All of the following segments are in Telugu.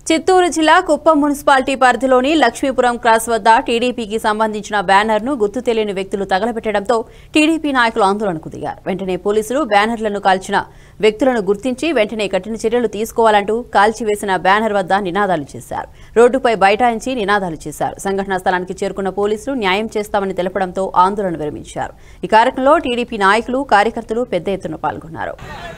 చిత్తూరు జిల్లా కుప్పం మున్సిపాలిటీ పరిధిలోని లక్ష్మీపురం క్రాస్ వద్ద టీడీపీకి సంబంధించిన బ్యానర్ను గుర్తు తెలియని వ్యక్తులు తగలబెట్టడంతో టీడీపీ నాయకులు ఆందోళనకు దిగారు వెంటనే పోలీసులు బ్యానర్లను కాల్చిన వ్యక్తులను గుర్తించి వెంటనే కఠిన చర్యలు తీసుకోవాలంటూ కాల్చివేసిన బ్యానర్ వద్ద నినాదాలు చేశారు రోడ్డుపై బైఠాయించి నినాదాలు చేశారు సంఘటనా స్థలానికి చేరుకున్న పోలీసులు న్యాయం చేస్తామని తెలపడంతో ఆందోళన విరమించారు ఈ కార్యక్రమంలో టీడీపీ నాయకులు కార్యకర్తలు పెద్ద ఎత్తున పాల్గొన్నారు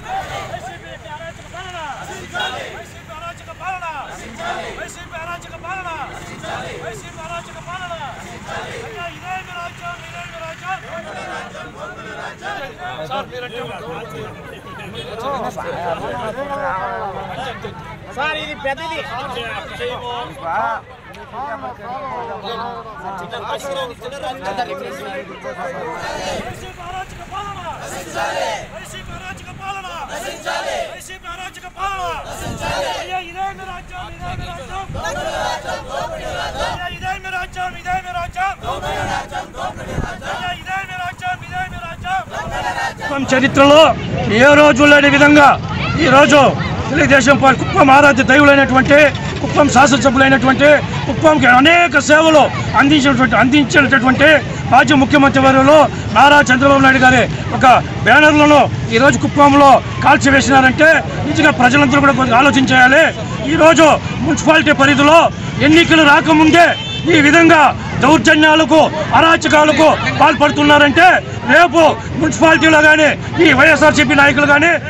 వైసీపీ అరాచక పాలన వైసీపీ అరాచక పాలన అయ్యా, ఇదే మీ రాజ్యం ఇదే మీ రాజ్యం సార్ మీరంటే సార్ ఇది పెద్దది వైసీపీ అరాచక పాలన వైసీపీ అరాచక పాలన వైసీపీ అరాచక పాలన అయ్యా ఇదే మీ రాజ్యం ఇదే మీ రాజ్యం అయ్యా ఇదే మీ రాజ్యం ఇదే మీ రాజ్యం అయ్యా ఇదే మీ రాజ్యం ఇదే మీ రాజ్యం కుప్పం చరిత్రలో ఏ రోజు లేని విధంగా ఈరోజు తెలుగుదేశం పార్టీ కుప్పం ఆరాధ్య దైవులైనటువంటి కుప్పం శాసనసభ్యులైనటువంటి కుప్పంకి అనేక సేవలు అందించినటువంటి అందించినటువంటి మాజీ ముఖ్యమంత్రి వర్యులు నారా చంద్రబాబు నాయుడు గారి ఒక బ్యానర్లను ఈరోజు కుప్పంలో కాల్చివేసినారంటే నిజంగా ప్రజలందరూ కూడా కొద్దిగా ఆలోచించేయాలి ఈరోజు మున్సిపాలిటీ పరిధిలో ఎన్నికలు రాకముందే ఈ విధంగా దౌర్జన్యాలకు అరాచకాలకు పాల్పడుతున్నారంటే రేపు మున్సిపాలిటీలో కానీ ఈ వైఎస్ఆర్సీపీ నాయకులు కానీ